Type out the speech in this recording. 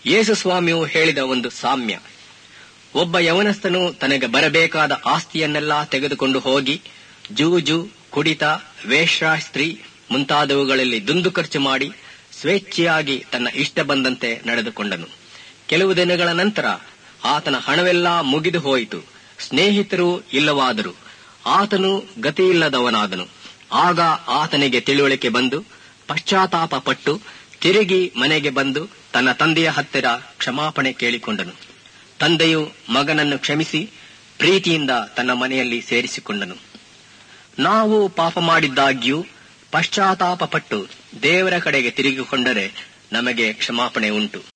ಯೇಸು ಸ್ವಾಮಿಯು ಹೇಳಿದ ಒಂದು ಸಾಮ್ಯ ಒಬ್ಬ ಯವನಸ್ಥನು ತನಗೆ ಬರಬೇಕಾದ ಆಸ್ತಿಯನ್ನೆಲ್ಲ ತೆಗೆದುಕೊಂಡು ಹೋಗಿ ಜೂಜು ಕುಡಿತ ವೇಶ್ಯಾಸ್ತ್ರೀ ಮುಂತಾದವುಗಳಲ್ಲಿ ದುಂದು ಖರ್ಚು ಮಾಡಿ ಸ್ವೇಚ್ಛೆಯಾಗಿ ತನ್ನ ಇಷ್ಟ ಬಂದಂತೆ ನಡೆದುಕೊಂಡನು ಕೆಲವು ದಿನಗಳ ನಂತರ ಆತನ ಹಣವೆಲ್ಲ ಮುಗಿದು ಹೋಯಿತು ಸ್ನೇಹಿತರು ಇಲ್ಲವಾದರು ಆತನು ಗತಿಯಿಲ್ಲದವನಾದನು ಆಗ ಆತನಿಗೆ ತಿಳುವಳಿಕೆ ಬಂದು ಪಶ್ಚಾತ್ತಾಪ ಪಟ್ಟು ತಿರುಗಿ ಮನೆಗೆ ಬಂದು ತನ್ನ ತಂದೆಯ ಹತ್ತಿರ ಕ್ಷಮಾಪಣೆ ಕೇಳಿಕೊಂಡನು ತಂದೆಯು ಮಗನನ್ನು ಕ್ಷಮಿಸಿ ಪ್ರೀತಿಯಿಂದ ತನ್ನ ಮನೆಯಲ್ಲಿ ಸೇರಿಸಿಕೊಂಡನು ನಾವು ಪಾಪ ಮಾಡಿದ್ದಾಗ್ಯೂ ಪಶ್ಚಾತ್ತಾಪ ಪಟ್ಟು ದೇವರ ಕಡೆಗೆ ತಿರುಗಿಕೊಂಡರೆ ನಮಗೆ ಕ್ಷಮಾಪಣೆ ಉಂಟು